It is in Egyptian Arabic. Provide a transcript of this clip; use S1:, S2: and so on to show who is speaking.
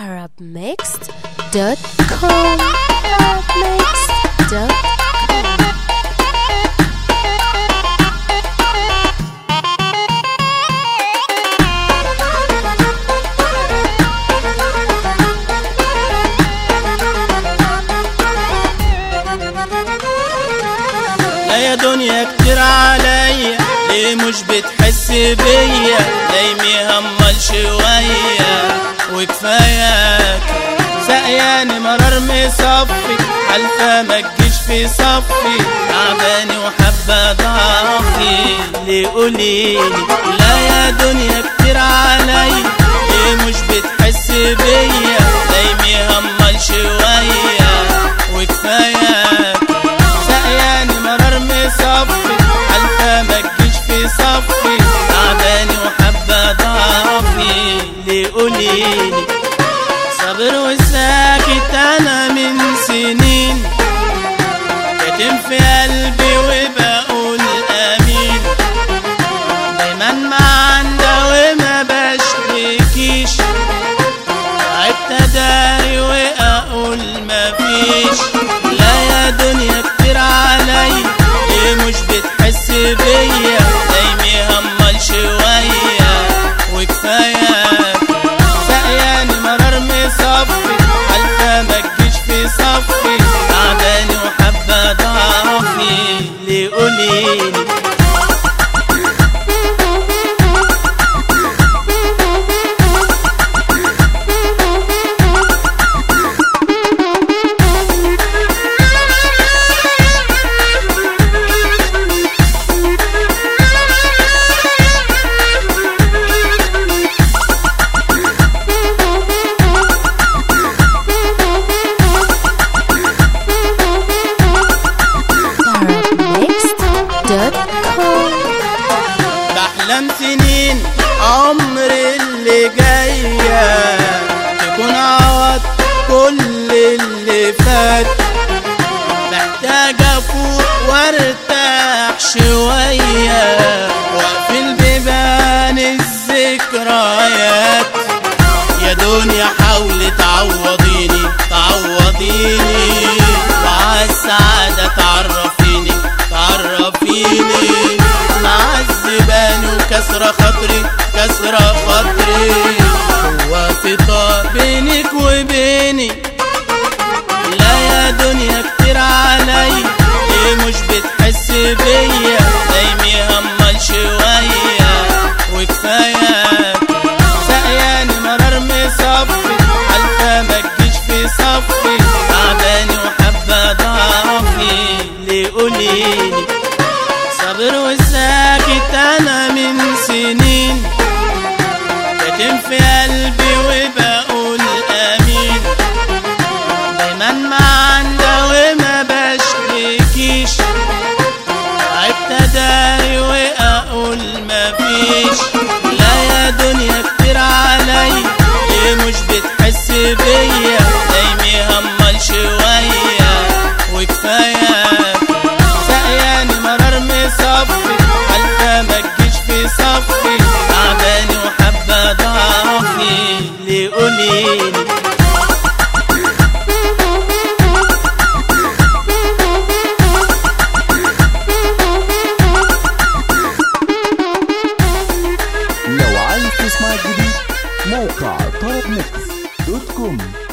S1: arabmixed.com arabmixed.com
S2: لا يا دنيا كتير عليا ليه مش بتحس بيا دايمي همال شوية وكفاياك سقياني مرار مصفي حلفة ما تجيش في صفي تعباني وحبة ضعفي ليه قوليلي لا يا دنيا كتير عليا ليه مش بتحس بيا دايمي همال شوية وكفاياك سقياني مرار مصفي حلفة ما تجيش في صفي تعباني وحبة ضعفي ليه قوليلي صابر وساكت انا من سنين كاتم في قلبي وبقول امين دايما معندة وما بشتكيش تعبت اداري واقول مفيش لا يا دنيا كتير عليا ليه مش بتحس بيا دايمي همال شوية وكفاياك سقياني مرار مصفي حلفة ما تجيش في صفي تعباني وحبة ضعفي ليه قوليلي
S1: arabmixed.com
S2: بحلم سنين عمر اللي جاية تكون عوض كل اللي فات محتاج افوق وارتاح شوية واقفل بيبان الذكريات يا دنيا حاولي تعوضيني تعوضيني وعالسعادة تعرفيني تعرفيني معذباني وكسرة خاطري كسرة خاطري هو في طار بينك وبيني لا يا دنيا كتير عليا ليه مش بتحس بيا دايمي همال شوية وكفاياك سقياني مرار مصفي حلفة ما تجيش في صفي تعباني وحبة ضعفي ليه قوليلي صابر وساكت انا من سنين كاتم في قلبي وبقول امين دايما معندة وما بشتكيش تعبت اداري واقول مفيش لا يا دنيا كتير عليا ليه مش بتحس بيا دايمي همال شوية وكفاياك سقياني مرار مصفي حلفة ما تجيش في صفي تعباني وحبة ضعفي ليه قوليلي
S3: لو عايز تسمع الجديد موقع طرب ميكس دوت كوم